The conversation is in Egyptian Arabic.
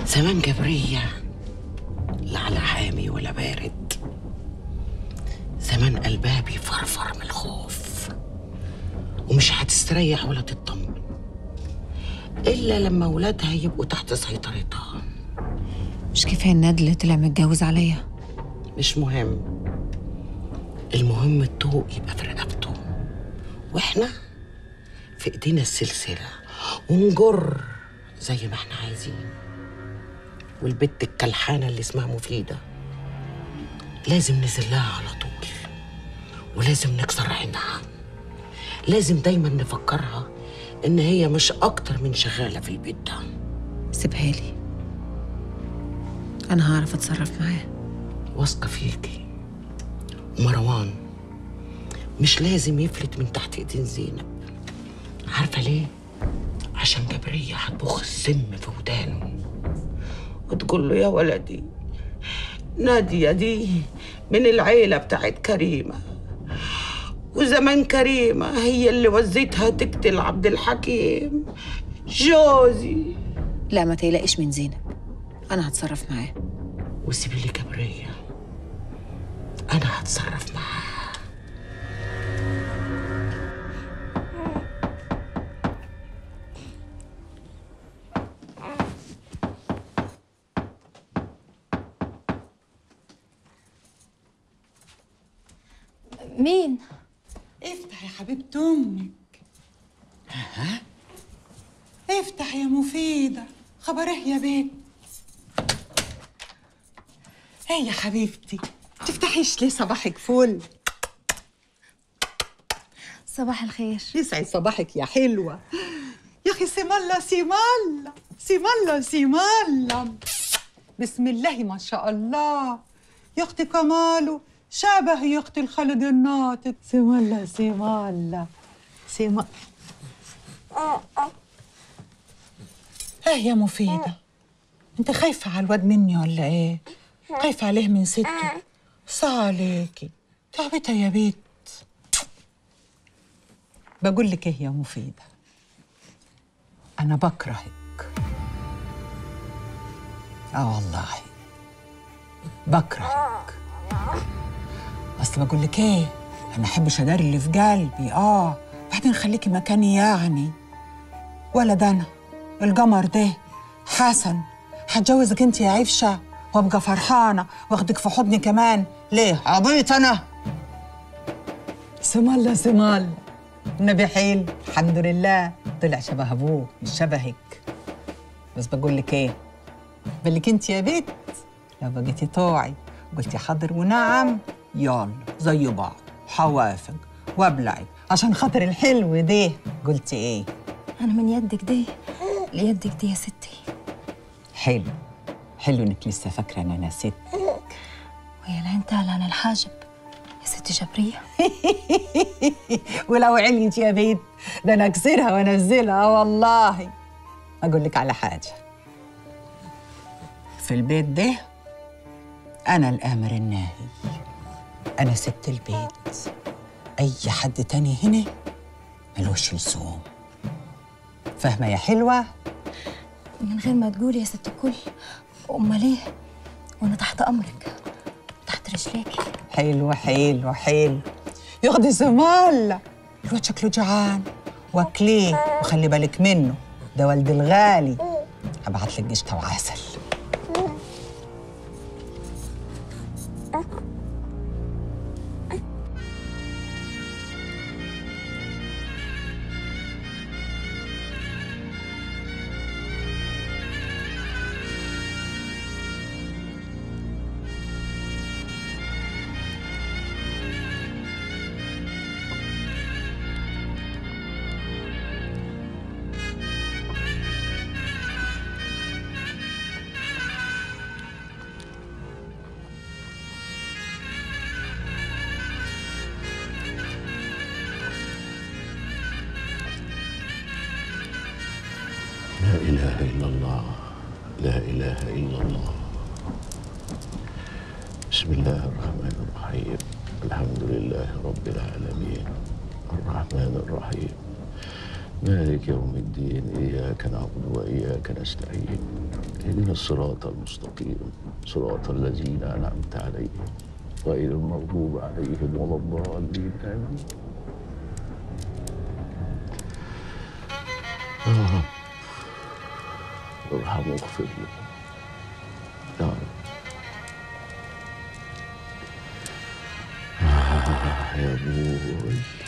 زمان جبرية لا على حامي ولا بارد زمان قلبها بيفرفر من الخوف ومش هتستريح ولا تطمن إلا لما ولادها يبقوا تحت سيطرتها مش كفايه الندل اللي طلع متجوز عليا مش مهم المهم الطوق يبقى في رقبته واحنا في ايدينا السلسلة ونجر زي ما احنا عايزين والبت الكلحانة اللي اسمها مفيدة لازم نزلها على طول ولازم نكسر عينها لازم دايما نفكرها ان هي مش اكتر من شغالة في البيت ده سيبها لي انا هعرف اتصرف معاه واثقة فيكي ومروان مش لازم يفلت من تحت ايدين زينب عارفة ليه؟ عشان جبرية هتبخ السم في ودانه وتقول له يا ولدي نادية دي من العيلة بتاعت كريمة وزمان كريمة هي اللي وزيتها تقتل عبد الحكيم جوزي لا ما تقلقش من زينب انا هتصرف معاه وسيبي لي جبرية أنا هتصرف معاها مين؟ افتح يا حبيبة أمك ها افتح يا مفيدة خبره يا بنت ايه يا حبيبتي تفتحيش ليه صباحك فل صباح الخير يسعد صباحك يا حلوة يا أخي سم الله سم الله سم الله سم الله بسم الله ما شاء الله يا أختي كماله شبه يا أختي الخالد الناطق سم الله سم الله سم ايه يا مفيدة انت خايفة على الواد مني ولا ايه؟ خايفة عليه من سته صا عليكي تعبتها يا بيت بقول لك ايه يا مفيدة أنا بكرهك آه والله بكرهك بس بقول لك ايه أنا أحبش أداري اللي في قلبي آه بعدين خليكي مكاني يعني ولد أنا القمر ده حسن هتجوزك انت يا عفشة وابقى فرحانة واخدك في حضني كمان ليه عبيط أنا سم الله سم الله النبي حيل الحمد لله طلع شبه ابوه مش شبهك بس بقول لك ايه بالك انت يا بنت لو بقيتي طوعي قلتي حاضر ونعم يلا زي بعض حوافق وابلعك عشان خاطر الحلو ده قلتي ايه أنا من يدك دي ليدك دي يا ستي حلو حلو انك لسه فاكره ان انا ست ويا العين تعلى عن الحاجب يا ستي جبرية ولو عليت يا بنت ده انا اكسرها وانزلها والله اقول لك على حاجه في البيت ده انا الامر الناهي انا ست البيت اي حد تاني هنا ملوش لزوم فاهمه يا حلوه من غير ما تقولي يا ست الكل أمال إيه؟ وأنا تحت أمرك تحت رجليكي حلو حلو حلو ياخدي زمال الواد شكله جعان واكليه وخلي بالك منه ده والدي الغالي هبعت لك قشطه وعسل لا إله إلا الله لا إله إلا الله بسم الله الرحمن الرحيم الحمد لله رب العالمين الرحمن الرحيم مالك يوم الدين إياك نعبد وإياك نستعين اهدنا الصراط المستقيم صراط الذين أنعمت عليهم غير المغضوب عليهم ولا الضالين آمين يا رب ارحم واغفر له يا رب آه يا ابوي